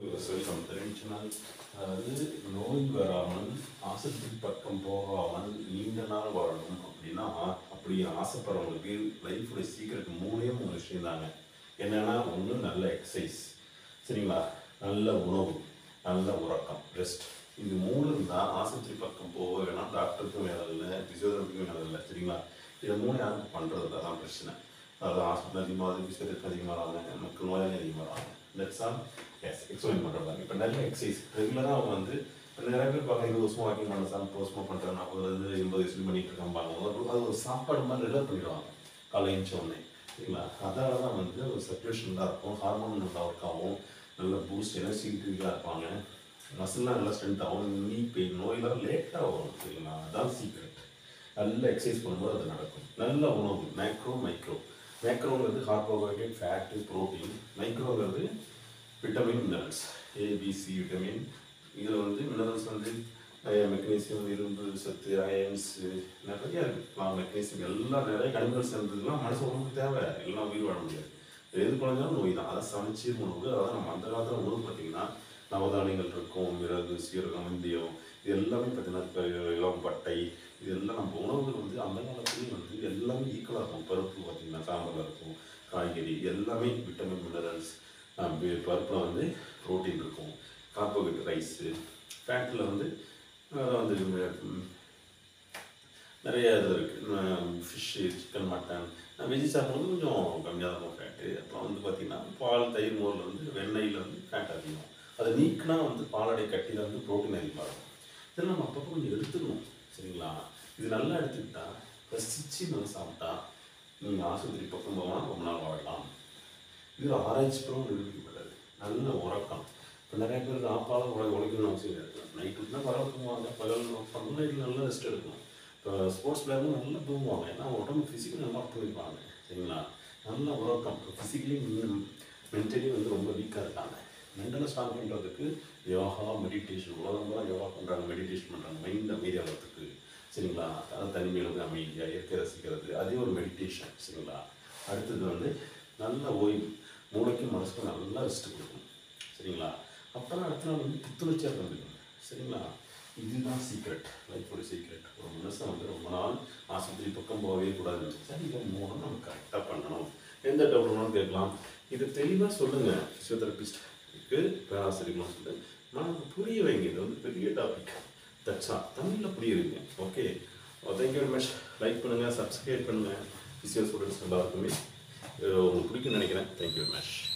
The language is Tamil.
வெல்கம் தெரிஞ்சுனால் அதாவது நோய் வராமல் ஆஸ்பத்திரி பக்கம் போகாமல் நீண்ட நாள் வாழணும் அப்படின்னா அப்படி ஆசைப்படுறவங்களுக்கு லைஃபோட சீக்கிரட் மூணே மூணு விஷயம் தாங்க என்னன்னா ஒன்று நல்ல எக்ஸசைஸ் சரிங்களா நல்ல உணவு நல்ல உறக்கம் ரெஸ்ட் இது மூணு இருந்தால் ஆஸ்பத்திரி பக்கம் போக வேணாம் டாக்டருக்கும் வேலை இல்லை ஃபிசியோதெரபிக்கும் வேலை இல்லை சரிங்களா இதை மூணு யாரும் பண்ணுறது தான் பிரச்சனை அதாவது ஹாஸ்பிட்டல் அதிகமாக ஃபிசியோதெரபி அதிகமாகறாங்க மக்கள் நோயாளி அதிகமாகறாங்க தட்ஸ் ஆல் எஸ் எக்ஸசைஸ் பண்ணுறாங்க இப்போ நல்ல எக்ஸசைஸ் ரெகுலராக அவங்க வந்து இப்ப நிறைய பேர் பார்க்க இருபது வருஷம் வாக்கிங் பண்ண சார் முப்பது வருஷமாக பண்ணுறாங்க நாற்பது வயது எண்பது வயசு பண்ணிட்டு இருக்காங்க பாருங்க அது ஒரு சாப்பாடு மாதிரி ரெகுலர் பண்ணிடுவாங்க காலை எழுந்த உடனே சரிங்களா அதால தான் வந்து ஒரு சர்க்குலேஷன் நல்லா இருக்கும் ஹார்மோன் நல்லா ஒர்க் ஆகும் நல்ல பூஸ்ட் எனர்ஜிட்டிக்காக இருப்பாங்க மசில்லாம் நல்லா ஸ்ட்ரென்த் ஆகும் நீ பெயின் நோயெல்லாம் லேட்டாக வரும் சரிங்களா அதான் சீக்ரெட் நல்ல எக்ஸசைஸ் பண்ணும்போது அது நடக்கும் நல்ல உணவு மேக்ரோ மைக்ரோ மேக்ரோங்கிறது கார்போஹைட்ரேட் ஃபேட்டு ப்ரோட்டீன் மைக்ரோங்கிறது விட்டமின் மினரல்ஸ் ஏபிசி விட்டமின் இதில் வந்து மினரல்ஸ் வந்து மெக்னீசியம் இரும்பு சத்து அயன்ஸ் நிறைய இருக்குது மெக்னீசியம் எல்லாம் நிறைய கனிமல்ஸ் இருந்ததுலாம் மனசு உடம்புக்கு தேவை எல்லாம் உயிர் வாழ முடியாது எது குழந்தைங்களும் நோய் தான் அதை சமைச்சீர் உணவு அதாவது நம்ம அந்த காலத்தில் உணவு பார்த்தீங்கன்னா நவதானியங்கள் இருக்கும் மிளகு சீரகம் வெந்தயம் இது எல்லாமே பார்த்தீங்கன்னா இப்ப இளம் பட்டை இது எல்லாம் நம்ம உணவுகள் வந்து அந்த காலத்துலேயும் வந்து எல்லாமே ஈக்குவலாக இருக்கும் பருப்பு பார்த்தீங்கன்னா சாம்பாரில் இருக்கும் காய்கறி எல்லாமே விட்டமின் மினரல்ஸ் பருப்பில் வந்து ப்ரோட்டீன் இருக்கும் கார்போஹைட்ரேட் ரைஸு ஃபேட்டில் வந்து அஹ் வந்து ம், நிறைய இது இருக்குது ஃபிஷ்ஷு சிக்கன் மட்டன் வெஜ்ஜி சாப்பிட்றது கொஞ்சம் கம்மியாக தான் இருக்கும் ஃபேட்டு அப்புறம் வந்து பார்த்திங்கன்னா பால் தயிர் மோரில் வந்து வெண்ணெயில் வந்து ஃபேட் அதிகம் அதை நீக்கினா வந்து பாலாடை கட்டியில் வந்து ப்ரோட்டீன் அதிகமாக இருக்கும் இதெல்லாம் நம்ம அப்பப்போ கொஞ்சம் எடுத்துக்கணும் சரிங்களா இது நல்லா எடுத்துக்கிட்டா ரசித்து நம்ம சாப்பிட்டா நீங்கள் ஆஸ்பத்திரி பக்கம் போனால் ரொம்ப நாள் வாழலாம் இது ஆராய்ச்சி படம் நிரூபிக்கப்பட்டது நல்ல உறக்கம் இப்போ நிறைய பேர் ஆப்பால் உழ உழைக்கணும்னு அவசியம் இல்லை நைட்டுனா பரவாயில்ல தூங்குவாங்க பகல் பண்ண நைட்டில் நல்லா ரெஸ்ட் எடுக்கணும் இப்போ ஸ்போர்ட்ஸ் பிளேயரும் நல்லா தூங்குவாங்க ஏன்னா அவங்க உடம்பு ஃபிசிக்கலி நல்லா ஒர்க் பண்ணிருப்பாங்க சரிங்களா நல்ல உறக்கம் ஃபிசிக்கலி மென்டலி வந்து ரொம்ப வீக்காக இருக்காங்க மென்டலை ஸ்ட்ராங் பண்ணுறதுக்கு யோகா மெடிடேஷன் உலகம் பூரா யோகா பண்ணுறாங்க மெடிடேஷன் பண்ணுறாங்க மைண்ட் அமைதியாகிறதுக்கு சரிங்களா அதாவது தனிமையில் வந்து அமைதியாக இயற்கை ரசிக்கிறது அதே ஒரு மெடிடேஷன் சரிங்களா அடுத்தது வந்து நல்ல ஓய்வு மூளைக்கும் மனசுக்கும் நல்லா ரெஸ்ட் கொடுக்கணும் சரிங்களா அப்போதான் அடுத்த நாள் வந்து புத்துணர்ச்சியாக இருந்துக்கணும் சரிங்களா இதுதான் சீக்ரெட் லைஃபோட சீக்ரெட் ஒரு மனுஷன் வந்து ரொம்ப நாள் ஆஸ்பத்திரி பக்கம் போகவே கூடாது சரி இதை மூணு நம்ம கரெக்டாக பண்ணணும் எந்த டவுட்னாலும் கேட்கலாம் இது தெளிவாக சொல்லுங்கள் ஃபிசியோதெரபிஸ்ட்க்கு பேராசிரியர்களும் சொல்லு நான் புரிய வைங்க இது வந்து பெரிய டாபிக் தட்ஸா தமிழில் புரிய வைங்க okay thank you very much like பண்ணுங்கள் சப்ஸ்கிரைப் பண்ணுங்கள் ஃபிசியோ ஸ்டூடெண்ட்ஸ் எல்லாருக்குமே இது உங்களுக்கு பிடிக்கும்னு நினைக்கிறேன் தேங்க்யூ வெரி மச்